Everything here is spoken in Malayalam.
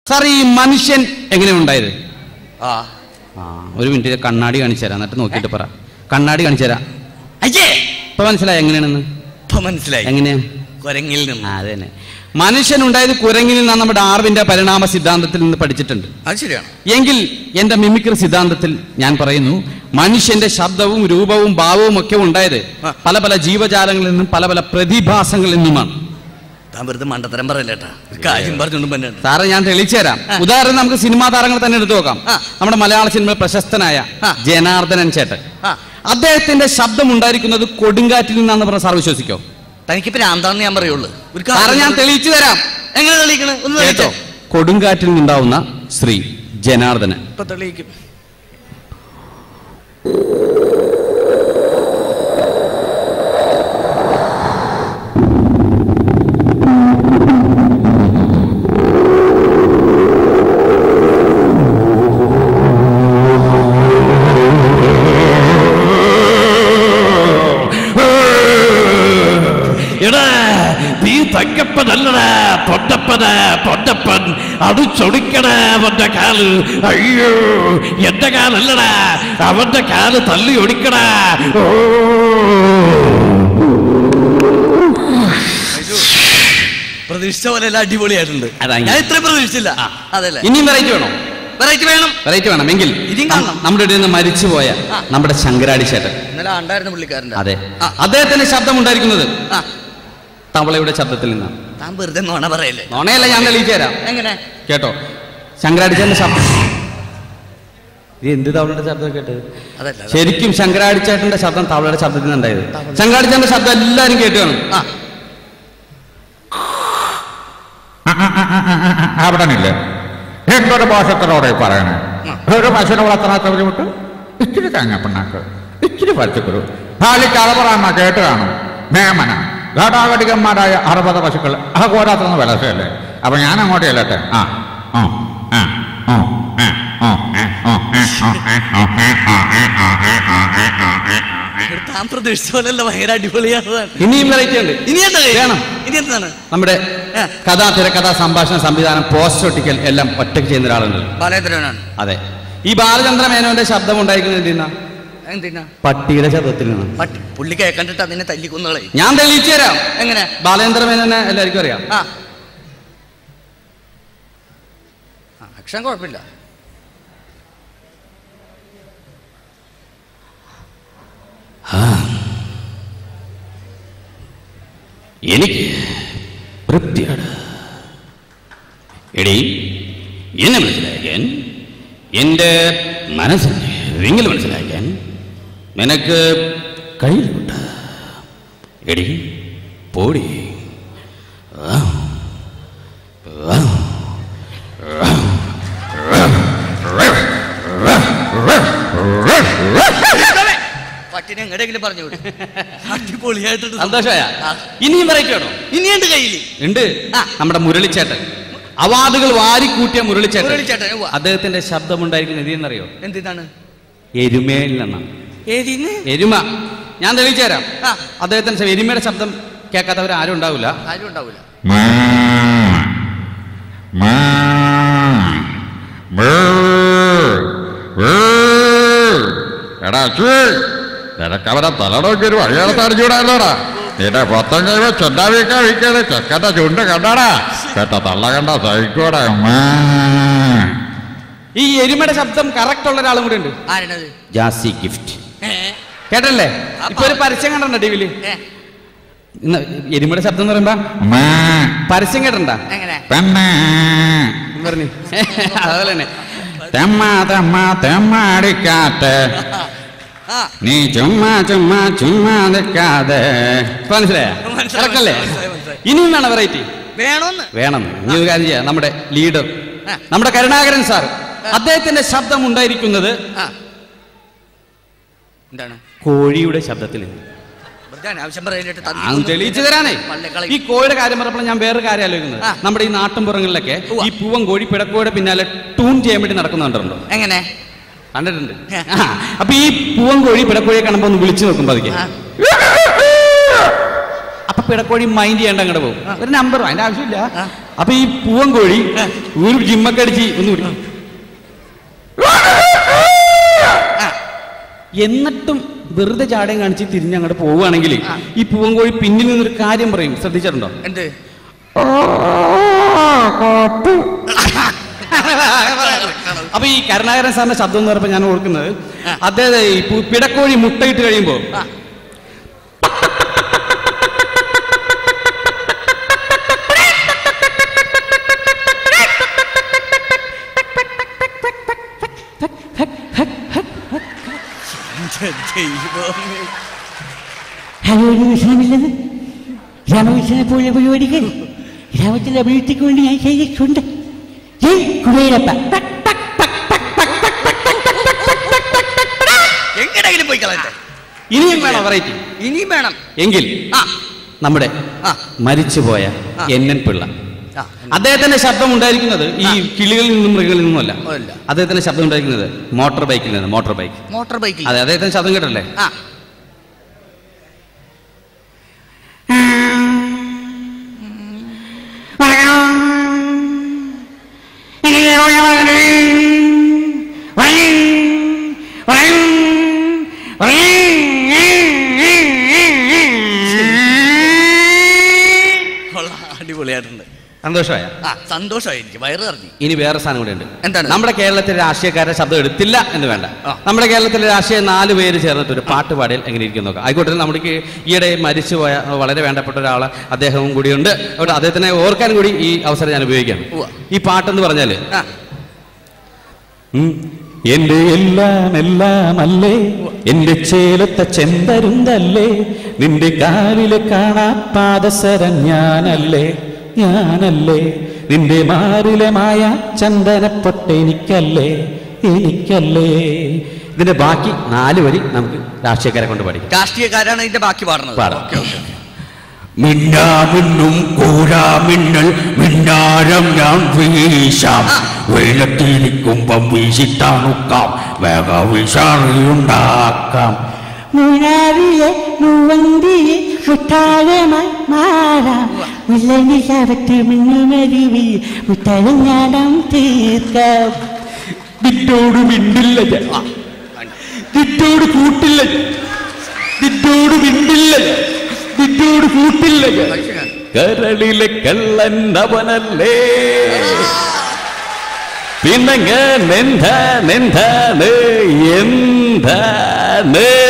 സാർ ഈ മനുഷ്യൻ എങ്ങനെ ഉണ്ടായത് ആ ആ ഒരു മിനിറ്റ് കണ്ണാടി കാണിച്ചു തരാം എന്നിട്ട് നോക്കിയിട്ട് പറ കണ്ണാടി കാണിച്ചു തരാം അയ്യേ ഇപ്പൊ മനസ്സിലായി എങ്ങനെയാണെന്ന് ഇപ്പൊ മനസ്സിലായി എങ്ങനെയാ കൊരങ്ങിൽ നിന്ന് ആ അത് തന്നെ മനുഷ്യൻ ഉണ്ടായത് കുരങ്ങിൽ നിന്നാണ് നമ്മുടെ ഡാർവിന്റെ പരിണാമ സിദ്ധാന്തത്തിൽ നിന്ന് പഠിച്ചിട്ടുണ്ട് അത് ശരിയാണ് എങ്കിൽ എന്റെ മിമിക്രി സിദ്ധാന്തത്തിൽ ഞാൻ പറയുന്നു മനുഷ്യന്റെ ശബ്ദവും രൂപവും ഭാവവും ഒക്കെ ഉണ്ടായത് ആ. പല പല ജീവജാലങ്ങളിൽ നിന്നും പല പല പ്രതിഭാസങ്ങളിൽ നിന്നുമാണ് താൻ വെറുതെ മണ്ടത്തരം പറയല്ലേട്ടാ ഒരു കാര്യം പറഞ്ഞോണ്ടും തന്നെ സാറേ ഞാൻ തെളിയിച്ചു തരാം ഉദാഹരണം നമുക്ക് സിനിമാ താരങ്ങൾ തന്നെ എടുത്തു നോക്കാം ആ. നമ്മുടെ മലയാള സിനിമയിൽ പ്രശസ്തനായ ആ. ജനാർദ്ദനൻ ചേട്ടൻ ആ അദ്ദേഹത്തിന്റെ ശബ്ദം ഉണ്ടായിരിക്കുന്നത് കൊടുങ്കാറ്റിൽ നിന്നാന്ന് പറഞ്ഞ സാർ വിശ്വസിക്കോ തനിക്ക് പ്രാന്താണെന്ന് ഞാൻ പറയുള്ളൂ ഒരു സാറേ ഞാൻ കാര്യം തെളിയിച്ചു തരാം എങ്ങനെ തെളിയിക്കണേ ഒന്ന് കേട്ടോ തെളിയിച്ചോ കൊടുങ്കാറ്റിൽ നിന്നുണ്ടാവുന്ന ശ്രീ ജനാർദ്ദനൻ ഇപ്പൊ തെളിയിക്കും എടാ നീ തങ്കപ്പനല്ലടാ പൊന്നപ്പന് പൊന്നപ്പൻ അടിച്ചൊടിക്കണ അവന്റെ കാല് അയ്യോ എന്റെ കാലല്ലടാ അവന്റെ കാല് തല്ലി ഒടിക്കടാ ഓ പ്രതീക്ഷിച്ച പോലെ എല്ലാം അടിപൊളിയായിട്ടുണ്ട് അതാ ഞാൻ ഇത്രയും പ്രതീക്ഷിച്ചില്ല അതല്ലേ ഇനിയും വെറൈറ്റി വേണോ വെറൈറ്റി വേണം വെറൈറ്റി വേണം എങ്കിൽ ഇനിയും കാണണം. നമ്മുടെ ഇടയിൽ നിന്ന് മരിച്ചുപോയ ആ. നമ്മുടെ ശങ്കരാടി ചേട്ടൻ ഇന്നലെ ഉണ്ടായിരുന്നു പുള്ളിക്കാരൻ്റെ അതെ ആ. അദ്ദേഹത്തിന്റെ ശബ്ദം ഉണ്ടായിരിക്കുന്നത് ആ തവളയുടെ ശബ്ദത്തിൽ നിന്നാണ് താൻ വെറുതെ നോണ പറയല്ലേ നോണയല്ല ഞാൻ തെളിയിച്ചു തരാം എങ്ങനെ കേട്ടോ ശങ്കരാടിച്ചേട്ടന്റെ ശബ്ദം ഇത് എന്ത് തവളയുടെ ശബ്ദം കേട്ടത് അതല്ല അതല്ല. ശരിക്കും ശങ്കരാടിച്ചേട്ടന്റെ ശബ്ദം തവളയുടെ ശബ്ദത്തിൽ നിന്നുണ്ടായത് ശങ്കരാടിച്ചേട്ടന്റെ ശബ്ദം എല്ലാരും കേട്ടു കാണും ആ അവിടെ നില്ല എന്തൊരു ഭാഷത്തിലൂടെ പറയണേ ഒരു പശുവിനെ വളർത്തണാത്ത ബുദ്ധിമുട്ട് ഇച്ചിരി തേങ്ങപ്പിണ്ണാക്ക് ഇച്ചിരി പച്ചക്കുരു പാലി കളപറാമ കേട്ട് കാണും മേമന ഘടാഘടികന്മാരായ അറുപത് പശുക്കൾ ആ പോരാത്തൊന്ന് വിലസല്ലേ അപ്പൊ ഞാൻ അങ്ങോട്ട് ചെല്ലട്ടെ ആ ആ ആ ആ ആ ആ ആ ആ ആ ആ ആ ഇവിടെ താൻ പ്രതീക്ഷിച്ച പോലെയല്ല ഭയങ്കര അടിപൊളിയാണ് ഇനിയും വെറൈറ്റി ഉണ്ട് ഇനി എന്താ വേണം. ഇനി എന്താണ് നമ്മുടെ ആ. കഥാ തിരക്കഥാ സംഭാഷണ സംവിധാനം പോസ്റ്റ് ഒട്ടിക്കൽ എല്ലാം ഒറ്റയ്ക്ക് ചെയ്യുന്ന ഒരാളുണ്ട് ബാലേന്ദ്രനാണ് അതെ ഈ ബാലചന്ദ്ര മേനോന്റെ ശബ്ദം ഉണ്ടായിരിക്കുന്നത് എന്തിനാ എന്തിനാ പട്ടിയുടെ ശബ്ദത്തിൽ നിന്നാണ് പട്ടി പുള്ളി കേക്കണ്ടിട്ട് അതിനെ തല്ലിക്കൊന്നുകളെ ഞാൻ തെളിയിച്ചു തരാം എങ്ങനെ ബാലേന്ദ്ര മേനോനെ എല്ലാവർക്കും അറിയാം ആ ആ, അക്ഷരം കുഴപ്പമില്ല എനിക്ക് തൃപ്തിയാണ് എടി എന്നെ മനസ്സിലാക്കാൻ എൻ്റെ മനസ്സിനെ വിങ്ങൽ മനസ്സിലാക്കാൻ നിനക്ക് കഴിയുന്നുണ്ട് എടി പോടി ആ. ആ. പട്ടിനെ എങ്ങടെയെങ്കിലും പറഞ്ഞു വിടും അടിപൊളിയായിട്ടുണ്ട് സന്തോഷമായ ആ. ഇനിയും വെറൈറ്റി വേണോ ഇനി എന്റെ കയ്യില് ഉണ്ട് ആ. നമ്മുടെ മുരളിച്ചേട്ടൻ അവാർഡുകൾ വാരിക്കൂട്ടിയ മുരളിച്ചേട്ടൻ മുരളിച്ചേട്ടൻ, ഉവ്വ. അദ്ദേഹത്തിന്റെ ശബ്ദം ഉണ്ടായിരിക്കുന്ന എന്തെന്നറിയോ എന്തിനാണ് എരുമയിൽ നിന്നാണ് ഏതിന്ന് എരുമ ഞാൻ തെളിയിച്ചു തരാം ആ. അദ്ദേഹത്തിന്റെ ശ- എരുമയുടെ ശബ്ദം കേൾക്കാത്തവർ ആരും ഉണ്ടാവില്ല ആരും ഉണ്ടാവൂല മാ മാ മേ ഏ. എടാ അച്ഛേ നിനക്കവരെ തലടൊക്കെ ഒരു വഴിയാളത്ത് അടിച്ചുവിടാലോടാ നിന്റെ പൊത്തം കഴിയുമ്പോ ചൊണ്ടാവിക്കാൻ വിൽക്കാതെ ചെക്കന്റെ ചുണ്ട് കണ്ടാടാ കേട്ട തള്ള കണ്ട സഹിക്കോടാ മാ ഈ എരുമയുടെ ശബ്ദം കറക്റ്റ് ഉള്ള ഒരാളും കൂടെ ഉണ്ട് ആരണത് ജാസി ഗിഫ്റ്റ് ഏ കേട്ടല്ലേ ഇപ്പൊ ഒരു പരസ്യം കണ്ടോ ടിവിയില് ഏ, ഇന്ന് എരുമയുടെ ശബ്ദം എന്ന് പറയുമ്പോ മാ പരസ്യം കേട്ടണ്ട എങ്ങനെ പെണ്ണേ പറഞ്ഞു അതുപോലെ തന്നെ തെമ്മ തെമ്മ തെമ്മടിക്കാത്ത ആ നീ ചുമ്മാ ചുമ്മാ ചുമ്മാ നിൽക്കാതെ ഇപ്പൊ മനസ്സിലായ മനസ്സിലായി, കറക്റ്റല്ലേ മനസ്സിലായി, മനസ്സിലായി. ഇനിയും വേണം വെറൈറ്റി വേണോന്ന് വേണം ഇനി ഒരു കാര്യം ചെയ്യാം നമ്മുടെ ലീഡർ ആ. നമ്മുടെ കരുണാകരൻ സാർ അദ്ദേഹത്തിന്റെ ശബ്ദം ഉണ്ടായിരിക്കുന്നത് ആ എന്താണ് കോഴിയുടെ ശബ്ദത്തിൽ വെറുതെ അനാവശ്യം പറയാനായിട്ട് ഞാൻ തെളിയിച്ചു തരാനേ പള്ളിക്കളി ഈ കോഴിയുടെ കാര്യം പറഞ്ഞപ്പോൾ ഞാൻ വേറൊരു കാര്യം ആലോചിക്കുന്നത് ആ. നമ്മുടെ ഈ നാട്ടിൻപുറങ്ങളിലൊക്കെ ഉവ്വ. ഈ പൂവൻ കോഴി പിടക്കോയുടെ പിന്നാലെ ടൂൺ ചെയ്യാൻ വേണ്ടി നടക്കുന്നുണ്ടോ എങ്ങനെ കണ്ടിട്ടുണ്ട് ആ. ആ, അപ്പൊ ഈ പൂവൻ കോഴി പിടക്കോഴിയെ കാണുമ്പോ ഒന്ന് വിളിച്ചു നോക്കും പതുക്കെ ആ. അപ്പൊ പിടക്കോഴി മൈൻഡ് ചെയ്യേണ്ട അങ്ങോട്ട് പോകും ഒരു നമ്പർ അതിന്റെ ആവശ്യമില്ല ആ. അപ്പൊ ഈ പൂവൻകോഴി ഒരു ജിമ്മൊക്കെ അടിച്ച് ഒന്നുകൂടി എന്നിട്ടും വെറുതെ ചാടയും കാണിച്ച് തിരിഞ്ഞ് അങ്ങോട്ട് പോവുകയാണെങ്കിൽ ഈ പൂവൻകോഴി പിന്നിൽ നിന്നൊരു കാര്യം പറയും ശ്രദ്ധിച്ചിട്ടുണ്ടോ എന്ത് അപ്പൊ ഈ കരുണാകരൻ സാറിന്റെ ശബ്ദം എന്ന് പറയുമ്പോൾ ഞാൻ ഓർക്കുന്നത് അദ്ദേഹം ഈ പു- പിടക്കോഴി മുട്ടയിട്ട് കഴിയുമ്പോൾ ആ. ദൈവമേ. അതൊരു വിഷയമില്ലത് രാമകൃഷ്ണനെ പോലെ പരിപാടികൾ രാമത്തിന്റെ അഭിവൃദ്ധിക്ക് വേണ്ടി ഞാൻ ചെയ്തിട്ടുണ്ട് ജയ് കുടയിലപ്പ എങ്ങടെങ്കിലും പോയി കളയട്ടെ ഇനിയും വേണം വെറൈറ്റി ഇനിയും വേണം എങ്കിൽ ആ നമ്മുടെ ആ. മരിച്ചുപോയ ആ. എൻ എൻ പിള്ള ആ അദ്ദേഹത്തിന്റെ ശബ്ദം ഉണ്ടായിരിക്കുന്നത് ഈ ആ. കിളികളിൽ നിന്നും മൃഗങ്ങളിൽ നിന്നുമല്ല അല്ല. അദ്ദേഹത്തിന്റെ ശബ്ദം ഉണ്ടായിരിക്കുന്നത് മോട്ടോർ ബൈക്കിൽ നിന്ന് മോട്ടോർ ബൈക്ക് മോട്ടോർ ബൈക്കിൽ അതെ അദ്ദേഹത്തിന്റെ ശബ്ദം കേട്ടല്ലേ ആ കൊള്ളാം. അടിപൊളിയായിട്ടുണ്ട് സന്തോഷമായ ആ സന്തോഷമായി എനിക്ക് വയറ് അറിഞ്ഞു ഇനി വേറെ സാധനം കൂടെ ഉണ്ട് എന്താണ്? നമ്മുടെ കേരളത്തിലെ രാഷ്ട്രീയക്കാരുടെ ശബ്ദം എടുത്തില്ല എന്ന് വേണ്ട ആ. നമ്മുടെ കേരളത്തിലെ രാഷ്ട്രീയ നാല് പേര് ചേർന്നിട്ട് ഒരു പാട്ട് പാടിയാൽ എങ്ങനെ ഇരിക്കും നോക്കാം ആയിക്കോട്ടെ നമ്മുടെ ഈയിടെ മരിച്ചുപോയ വളരെ വേണ്ടപ്പെട്ട ഒരാള് അദ്ദേഹവും കൂടിയുണ്ട് അതുകൊണ്ട് അദ്ദേഹത്തിനെ ഓർക്കാൻ കൂടി ഈ അവസരം ഞാൻ ഉപയോഗിക്കാം ഉവ്വ. ഈ പാട്ടെന്ന് പറഞ്ഞാല് ആ ഉം. എന്റെ എല്ലാം എല്ലാം അല്ലേ എന്റെ ചേലത്തെ ചെന്തരുന്തല്ലേ നിന്റെ കാലിലെ കാണാ പാദസരം ഞാനല്ലേ ഞാനല്ലേ നിന്റെ മാറിലെ മായ ചന്ദനപ്പൊട്ട് എനിക്കല്ലേ എനിക്കല്ലേ ഇതിന്റെ ബാക്കി നാല് വരി നമുക്ക് രാഷ്ട്രീയക്കാരെ കൊണ്ട് പഠിക്കാം രാഷ്ട്രീയക്കാരാണ് ഇതിന്റെ ബാക്കി പാടുന്നത് പാടാം. ഓക്കെ ഓക്കെ മിന്നാമിന്നും കൂരാമിന്നൽ മിന്നാരം ഞാൻ വീശാം വെയിലത്തിരിക്കുമ്പം വീശിത്തണുക്കാം വേഗ വിഷറിയുണ്ടാക്കാം മൂന്നാറിലെ മൂവന്തിയെ മുത്താഴമായി മാറാം മുല്ലനി ശാപത്ത് മിന്നുമരുവി മുത്തരഞ്ഞാടം തീർക്കാം നിന്നോട് മിണ്ടില്ല ഞാൻ നിന്നോട് കൂട്ടില്ല ഞാൻ നിന്നോട് മിണ്ടില്ല ഞാൻ നിന്നോട് കൂട്ടില്ല ഞാൻ കരളിലെ കള്ളൻ അവനല്ലേ പിന്നങ്ങ എന്താണ് എന്താണ് എന്താണ്